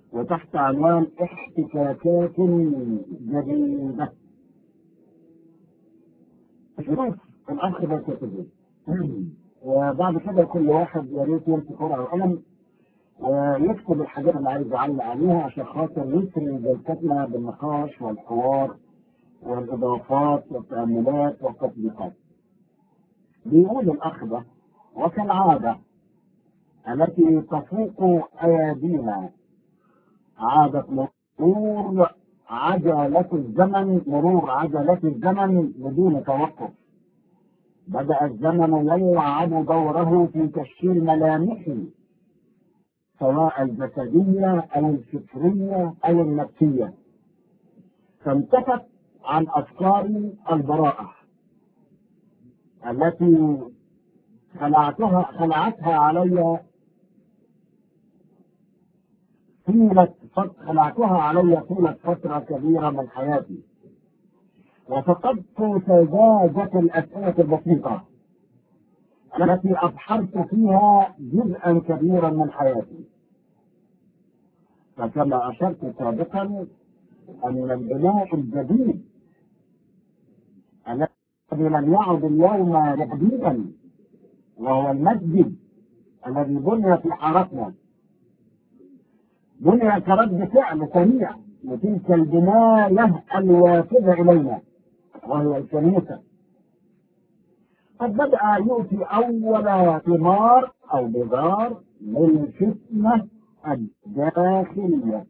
وتحت عنوان احتكاكات جديدة شوف الأخ ده كتبه وبعد كده كل واحد يا ريت يمسك ورقة وقلم ويكتب الحاجات اللي عايز يعلق عليها عشان خاطر يسري جلستنا بالنقاش والحوار والإضافات والتأملات والتطبيقات. بيقول الأخ ده وكالعادة التي تفوق أيادينا عادة مرور عجلة الزمن مرور عجلة الزمن بدون توقف بدأ الزمن يلعب دوره في تشكيل ملامحه سواء الجسدية أو الفكرية أو النفسية فانتفت عن أفكار البراءة التي خلعتها خلعتها علي طيلة خلعتها علي طيلة فترة كبيرة من حياتي وفقدت سذاجة الأسئلة البسيطة التي أبحرت فيها جزءا كبيرا من حياتي فكما أشرت سابقا أن البناء الجديد الذي لم يعد اليوم جديدا وهو المسجد الذي بني في حارتنا بني كرد فعل سريع لتلك البناية الوافدة إلينا وهي الكنيسة قد بدأ يؤتي أول ثمار أو بذار للفتنة الداخلية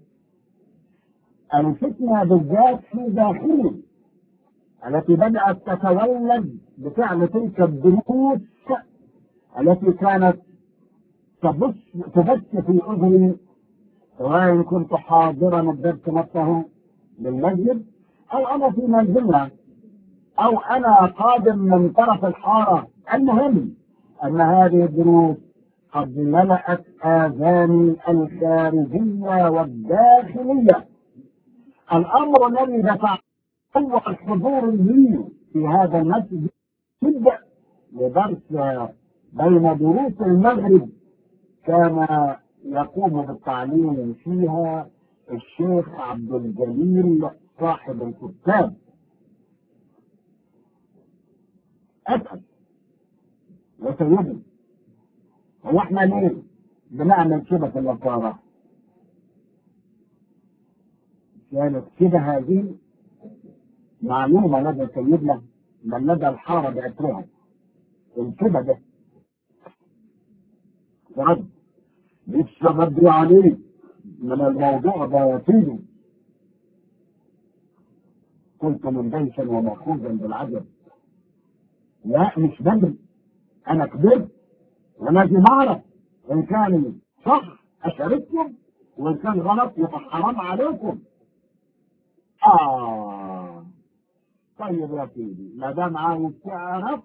الفتنة بالذات في داخلي التي بدأت تتولد بفعل تلك الدروس التي كانت تبث تبث في أذني سواء كنت حاضرا الدرس نفسه بالمسجد أو أنا في منزلنا أو أنا قادم من طرف الحارة المهم أن هذه الدروس قد ملأت آذاني الخارجية والداخلية الأمر الذي دفع هو الحضور لي في هذا المسجد تبدأ لدرس بين دروس المغرب كان يقوم بالتعليم فيها الشيخ عبد الجليل صاحب الكتاب اسال وسيدي هو احنا ليه بنعمل كده في النصارى؟ كانت كده هذه معلومة لدى سيدنا بل لدى الحارة بأسرها الكده ده رد لسه بدري عليه من الموضوع ده يطيله قلت مندهشا ومأخوذا بالعجب لا مش بدري انا كبرت ولازم اعرف ان كان صح اشارككم وان كان غلط يبقى حرام عليكم اه طيب يا سيدي ما دام عايز تعرف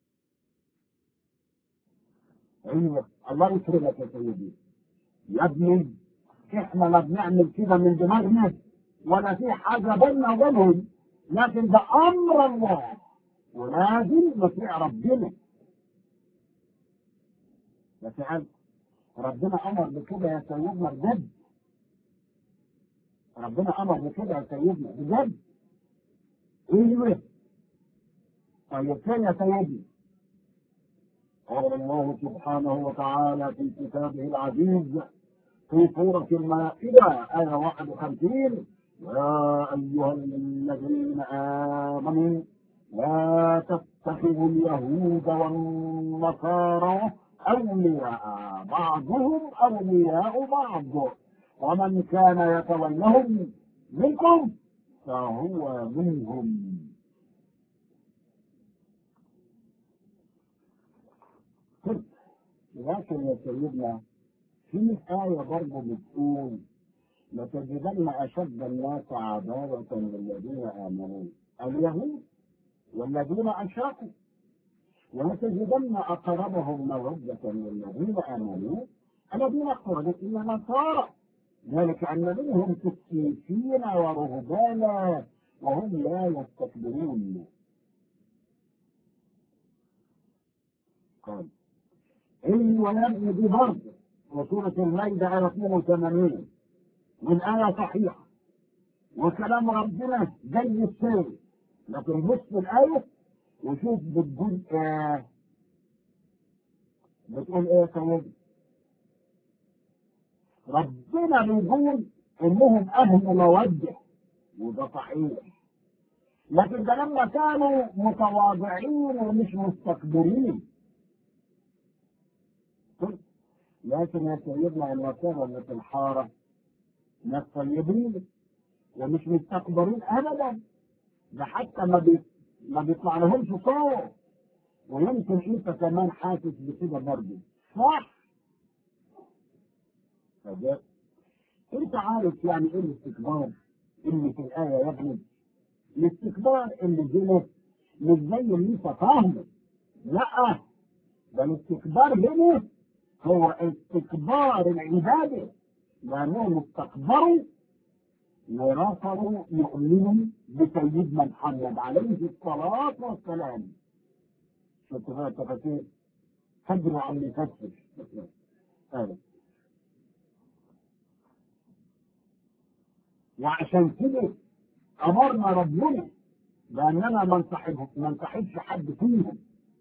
ايوه الله يكرمك يا سيدي يا ابني احنا لا بنعمل كده من دماغنا ولا في حاجه بيننا وبينهم لكن ده امر الله ولازم نطيع ربنا بس هل ربنا امر بكده يا سيدنا بجد ربنا امر بكده يا سيدنا بجد ايوه طيب فين يا سيدي قال الله سبحانه وتعالى في كتابه العزيز في سورة المائدة آية 51 يا أيها الذين آمنوا لا تتخذوا اليهود والنصارى أولياء بعضهم أولياء بعض ومن كان يتولهم منكم فهو منهم لكن يا سيدنا في آية برضه بتقول لتجدن أشد الناس عداوة للذين آمنوا اليهود والذين أشركوا ولتجدن أقربهم مودة للذين آمنوا الذين قالوا إن نصارى ذلك أن منهم كسيسين ورهبانا وهم لا يستكبرون قال ايوه يا ابني دي برضه وسورة المائدة آية 82 والآية صحيحة وكلام ربنا زي السير لكن بص الآية وشوف بتقول آه بتقول ايه يا سيدي ربنا بيقول انهم اهل موده وده صحيح لكن ده لما كانوا متواضعين ومش مستكبرين لكن يا سيدنا النصارى اللي في الحاره ناس طيبين ومش مستكبرين ابدا ده حتى ما بي... ما بيطلع لهمش صوت ويمكن انت كمان حاسس بكده برضه صح فده انت عارف يعني ايه الاستكبار اللي في الايه يا ابني الاستكبار اللي هنا مش زي اللي انت فاهمه لا ده الاستكبار هنا هو استكبار العباده لانهم استكبروا ورفضوا يؤمنوا بسيدنا محمد عليه الصلاه والسلام شفت بقى التفاسير فجروا عن اللي يفسر هذا وعشان كده امرنا ربنا باننا ما نصاحبهم ما نصاحبش حد فيهم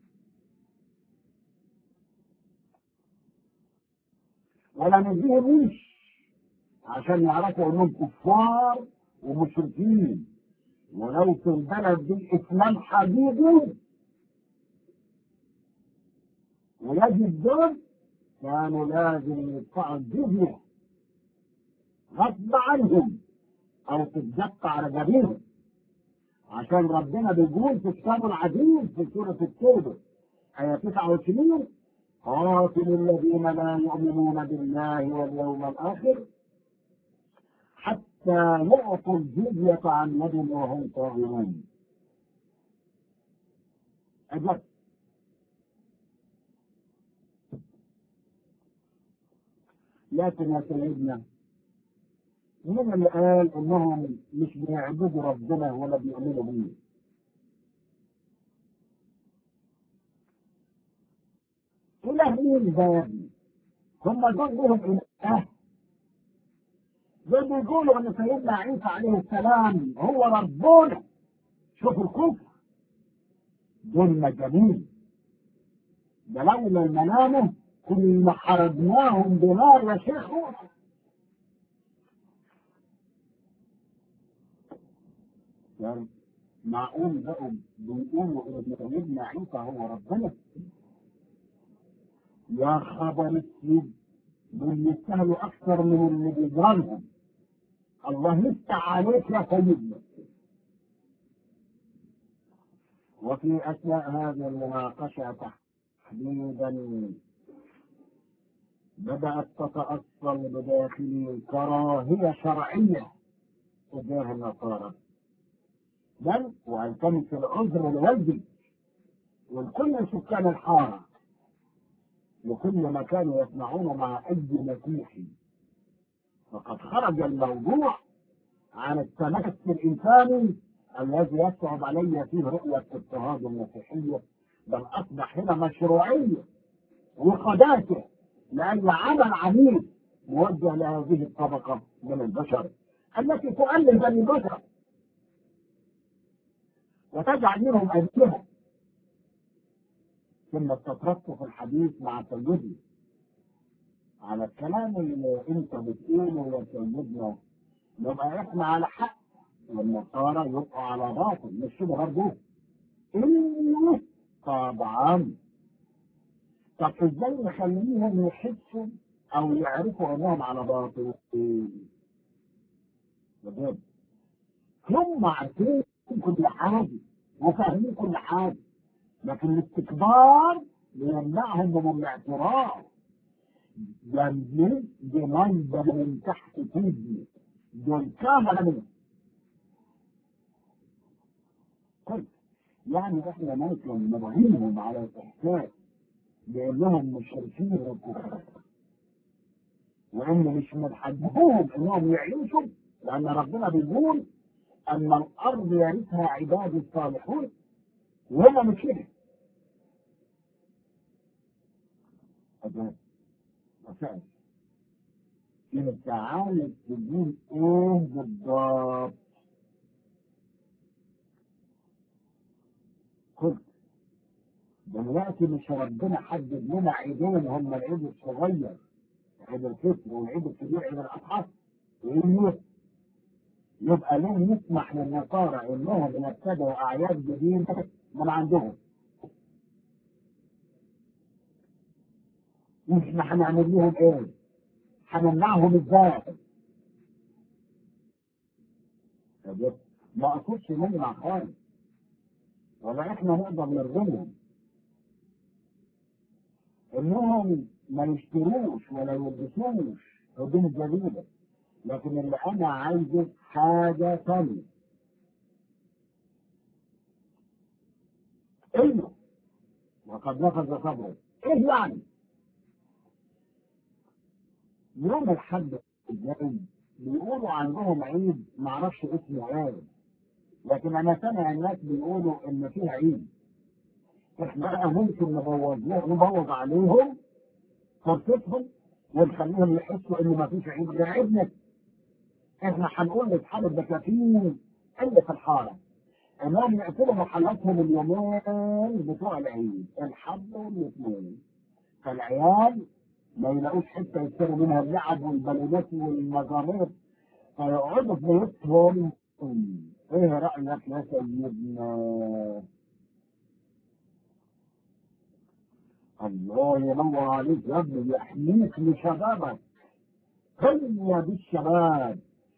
ولا نديهمش عشان يعرفوا انهم كفار ومشركين ولو في البلد دي اسلام حقيقي ويجب دول كانوا لازم يدفعوا الجزية غصب عنهم أو تتجق على جبينهم عشان ربنا بيقول في الكتاب العزيز في سورة التوبة آية 29 قاتلوا الذين لا يؤمنون بالله واليوم الآخر حتى يعطوا الجزية عن يد وهم صاغرون أجل لكن يا سيدنا مين اللي قال انهم مش بيعبدوا ربنا ولا بيؤمنوا بيه اله مين ده يا ابني هم دول لهم اله دول بيقولوا ان سيدنا عيسى عليه السلام هو ربنا شوفوا الكفر دول مجانين ده لولا المنامه كنا حرجناهم بنار يا شيخ يعني معقول بقوا بيقولوا ان سيدنا عيسى هو ربنا يا خبر اسود دول يستاهلوا اكثر من اللي بيجرالهم الله يفتح عليك يا سيدنا وفي اثناء هذه المناقشه تحديدا بدأت تتأصل بداخلي كراهية شرعية تجاه النصارى بل والتمس العذر لوالدي ولكل سكان الحارة لكل ما كانوا يسمعون مع أي مسيحي فقد خرج الموضوع عن التمس الإنساني الذي يصعب علي فيه رؤية اضطهاد المسيحية بل أصبح هنا مشروعية وقداسة لأن عمل عميل موجه لهذه الطبقة من البشر التي تؤلف بني البشر وتجعل منهم أذنها ثم استطردت في الحديث مع سيدي على الكلام اللي انت بتقوله يا سيدنا نبقى احنا على حق والنصارى يبقوا على باطل مش كده برضه؟ ايوه طبعا طب ازاي نخليهم يحسوا او يعرفوا انهم على باطل بجد هم عارفين كل حاجه وفاهمين كل حاجه لكن الاستكبار بيمنعهم من الاعتراف جنبي بمنظر من تحت تيجي دول كامل كويس يعني احنا ممكن نبهيهم على الاحساس بانهم مشركين الكفر وان مش من حقهم انهم يعيشوا لان ربنا بيقول ان الارض يرثها عبادي الصالحون وهم مش كده أجاب وفعل انت عايز تقول ايه بالضبط قلت دلوقتي مش ربنا حدد لنا عيدين هم العيد الصغير عيد الفطر والعيد الكبير عيد الاضحى ايه يبقى ليه نسمح للنصارى انهم يبتدوا اعياد جديده من عندهم احنا هنعمل لهم ايه؟ هنمنعهم ازاي؟ ما اقصدش نمنع خالص ولا احنا نقدر نرغمهم انهم ما يشتروش ولا يلبسوش هدوم جديده لكن اللي انا عايزه حاجه ثانيه ايوه وقد نفذ صبره ايه يعني؟ يوم الحد الجاي بيقولوا عندهم عيد معرفش اسمه ايه لكن انا سامع الناس بيقولوا ان فيه عيد احنا بقى ممكن نبوظ نبوظ عليهم فرصتهم ونخليهم يحسوا ان ما فيش عيد غير عيدنا احنا هنقول لاصحاب الدكاكين اللي في الحاره انهم يقفلوا محلاتهم اليومين بتوع العيد الحد والاثنين فالعيال ما يلاقوش حته يشتروا منها اللعب والبالونات والمزامير فيقعدوا في بيوتهم ايه رايك يا سيدنا الله ينور عليك يا ابني يحميك لشبابك هيا بالشباب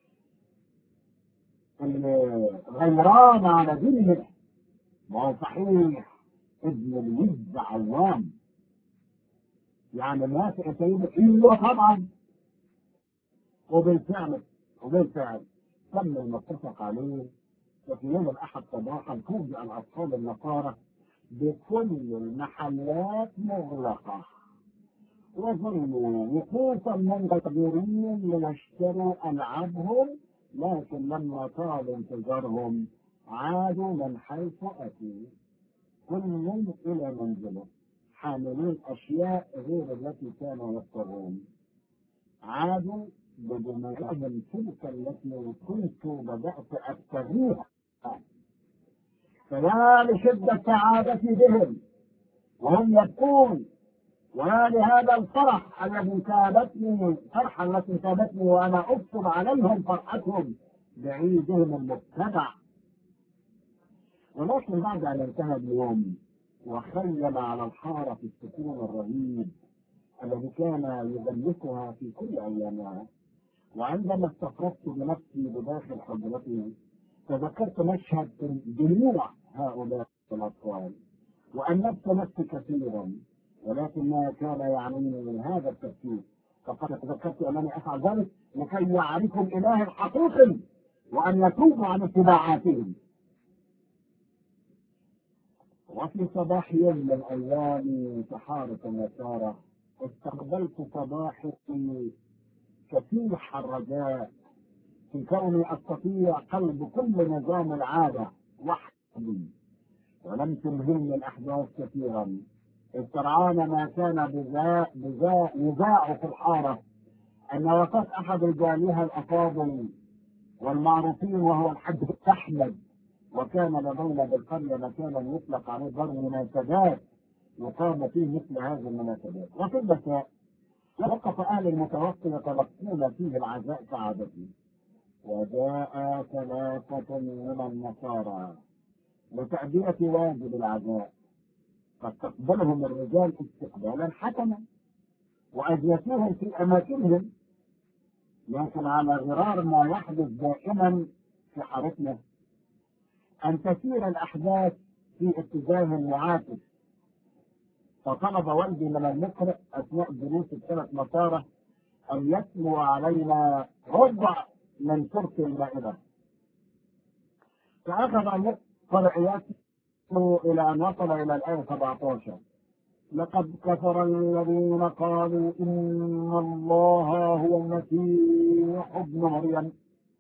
اللي غيران على دينه ما هو صحيح ابن الود عوام يعني موافق يا سيدي ايوه طبعا وبالفعل وبالفعل تم المتفق عليه وفي يوم الاحد صباحا فوجئ الاطفال النصارى بكل المحلات مغلقه وظلوا وقوفا منتظرين ليشتروا العابهم لكن لما طال انتظارهم عادوا من حيث اتوا كل الى منزله حاملين اشياء غير التي كانوا يفترون عادوا بدمائهم تلك التي كنت بدات ابتغيها فيا لشده سعادتي بهم وهم يبكون ويا لهذا الفرح الذي سابتني الفرحه التي سابتني وانا اكتب عليهم فرحتهم بعيدهم المبتدع ولكن بعد ان انتهى اليوم وخيم على الحارة السكون الرهيب الذي كان يدلكها في كل أيامها وعندما استفرغت بنفسي بداخل حجرتي تذكرت مشهد دموع هؤلاء الأطفال وأنبت نفسي كثيرا ولكن ما كان يعنيني من هذا التفكير فقد تذكرت أنني أفعل ذلك لكي يعرفوا الإله الحقيقي وأن يتوبوا عن اتباعاتهم وفي صباح يوم من الايام في حاره النصارى استقبلت صباحي كفيح الرجاء في كوني استطيع قلب كل نظام العاده وحدي ولم تلهمني الاحداث كثيرا استرعان ما كان بذاء بذاء يذاع في الحاره ان وفاه احد رجالها الافاضل والمعروفين وهو الحج احمد وكان لدينا بالقرية مكانا يطلق عليه دار مناسبات يقام فيه مثل هذه المناسبات وفي المساء وقف أهل المتوفي يتلقون فيه العزاء كعادته وجاء ثلاثة من النصارى لتأدية واجب العزاء فاستقبلهم الرجال استقبالا حسنا وأجلسوهم في أماكنهم لكن على غرار ما يحدث دائما في حارتنا أن تسير الأحداث في اتجاه معاكس فطلب والدي من المقرئ أثناء جلوس الثلاث نصارى أن يتلو علينا ربع من سورة المائدة فأخذ المقرئ يتلو إلى أن وصل إلى الآية 17 لقد كفر الذين قالوا إن الله هو المسيح ابن مريم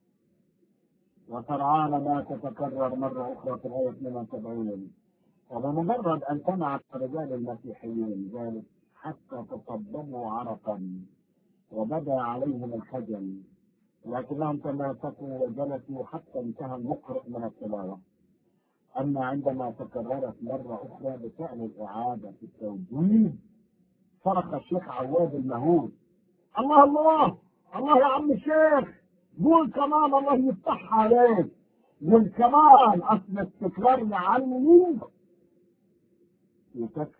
وسرعان ما تتكرر مرة أخرى في الآية 72 وبمجرد أن سمع الرجال المسيحيين ذلك حتى تصببوا عرقا وبدا عليهم الخجل لكنهم تماسكوا وجلسوا حتى انتهى المقرئ من التلاوة أما عندما تكررت مرة أخرى بفعل الإعادة في التوجيه صرخ الشيخ عواد المهول الله الله الله يا عم الشيخ قول كمان الله يفتح عليك قول كمان أصل التكرار يعلم يكفي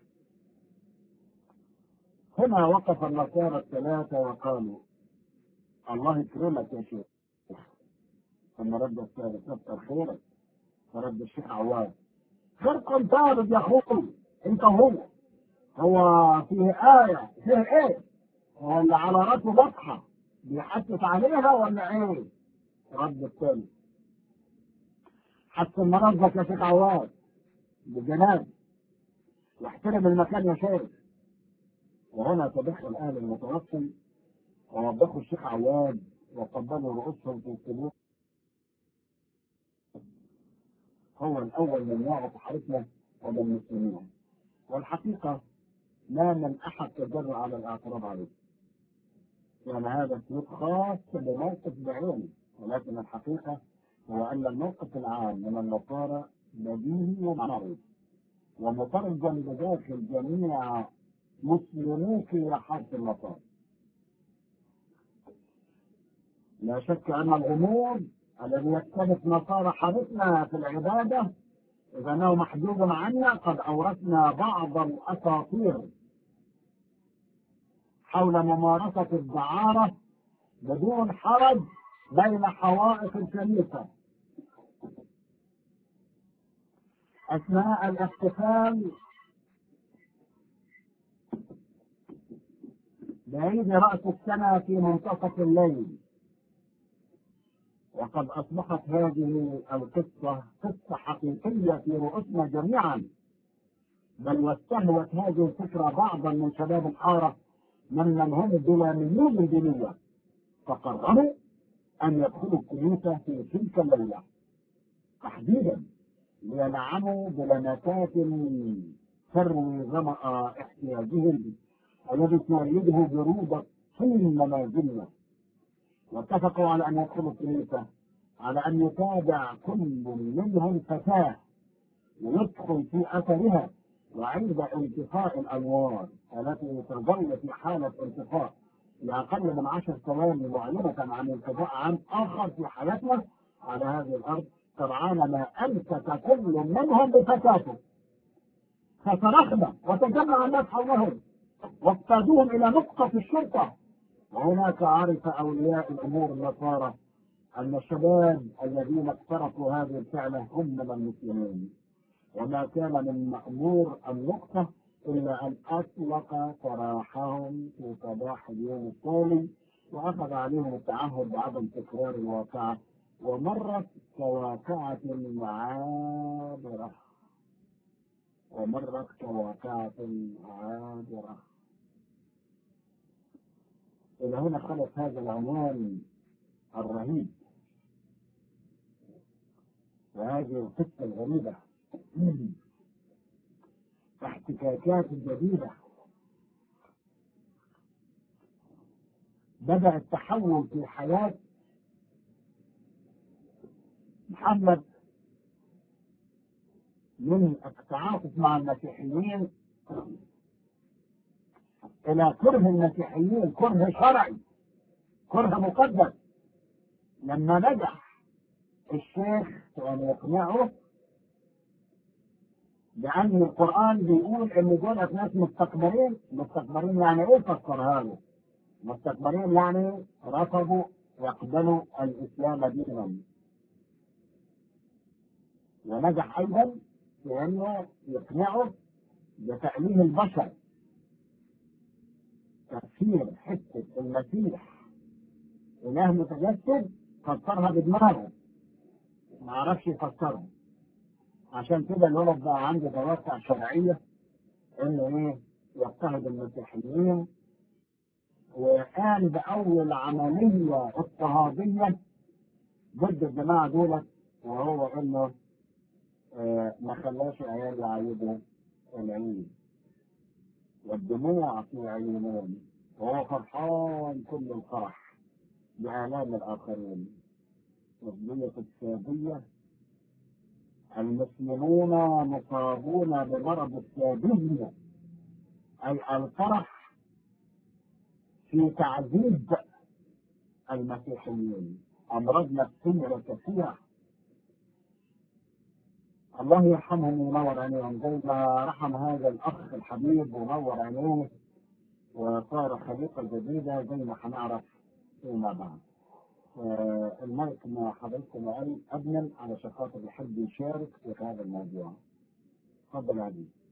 هنا وقف النصارى الثلاثة وقالوا الله يكرمك يا شيخ ثم رد الثالث كتر خيرك فرد الشيخ عواد خيركم طارد يا اخوي انت هو هو فيه آية فيه ايه؟ هو اللي على راسه بطحة بيحسس عليها ولا ايه؟ رد الثاني حسن مرضك يا شيخ عواد بجنان واحترم المكان يا شيخ وهنا تدخل اهل المتوفي ووبخوا الشيخ عواد وقبلوا رؤوسهم في القبور هو الاول من يعرف حارتنا ومن المسلمين والحقيقه ما من احد تجرأ على الاعتراض عليه يعني هذا سلوك خاص بموقف بعينه ولكن الحقيقه هو ان الموقف العام من النصارى بديهي ومعروف ومترجم بداخل جميع مسلمي في حرف النصارى لا شك ان الغموض الذي يختلف نصارى حرصنا في العباده اذا انه محجوب عنا قد اورثنا بعض الاساطير حول ممارسه الدعاره بدون حرج بين حوائط الكنيسه اثناء الاحتفال بعيد راس السنه في منتصف الليل وقد أصبحت هذه القصة قصة حقيقية في رؤوسنا جميعا بل واستهوت هذه الفكرة بعضا من شباب الحارة ممن هم بلا ميول دينية فقرروا أن يدخلوا الكنيسة في تلك الليلة تحديدا لينعموا بلمسات تروي ظمأ احتياجهم الذي تولده برودة طين منازلنا واتفقوا على ان يدخلوا الكنيسه على ان يتابع كل منهم فتاه ويدخل في اثرها وعند انطفاء الانوار التي تظل في حاله انطفاء لاقل من عشر ثواني معلنه عن انقضاء عام اخر في حياتنا على هذه الارض سرعان ما امسك كل منهم بفتاته فصرخنا وتجمع الناس حولهم واقتادوهم الى نقطه الشرطه وهناك عرف أولياء الأمور النصارى أن الشباب الذين اقترفوا هذه الفعلة هم من المسلمين وما كان من مأمور النقطة إلا أن أطلق سراحهم في صباح اليوم التالي وأخذ عليهم التعهد بعدم تكرار الواقعة ومرت كواقعة عابرة ومرت كواقعة عابرة إلى هنا خلق هذا العنوان الرهيب وهذه القصة الغريبة احتكاكات جديدة بدأ التحول في حياة محمد من التعاطف مع المسيحيين الى كره المسيحيين كره شرعي كره مقدس لما نجح الشيخ في ان يقنعه بان القران بيقول ان دولت ناس مستكبرين مستكبرين يعني ايه فسرها له مستكبرين يعني رفضوا يقبلوا الاسلام دينا ونجح ايضا في انه يقنعه بتأليه البشر تفسير حتة المسيح إله متجسد فسرها بدماغه ما عرفش يفسرها عشان كده الولد بقى عنده دوافع شرعية إنه إيه يضطهد المسيحيين وقام بأول عملية اضطهادية ضد الجماعة دولت وهو إنه آه ما خلاش عيال يعيدوا العيد والدموع في عيونهم وهو فرحان كل الفرح بآلام الآخرين تسمية السادية المسلمون مصابون بمرض السادية أي الفرح في تعذيب المسيحيين أمراض نفسية كثيرة الله يرحمهم وينور عليهم زي ما رحم هذا الأخ الحبيب ونور عليه وصار خليقة جديدة زي ما هنعرف فيما بعد. آه، المايك مع حضرتكم وعلي أبنن على خاطر يحب يشارك في هذا الموضوع. تفضل يا عزيز.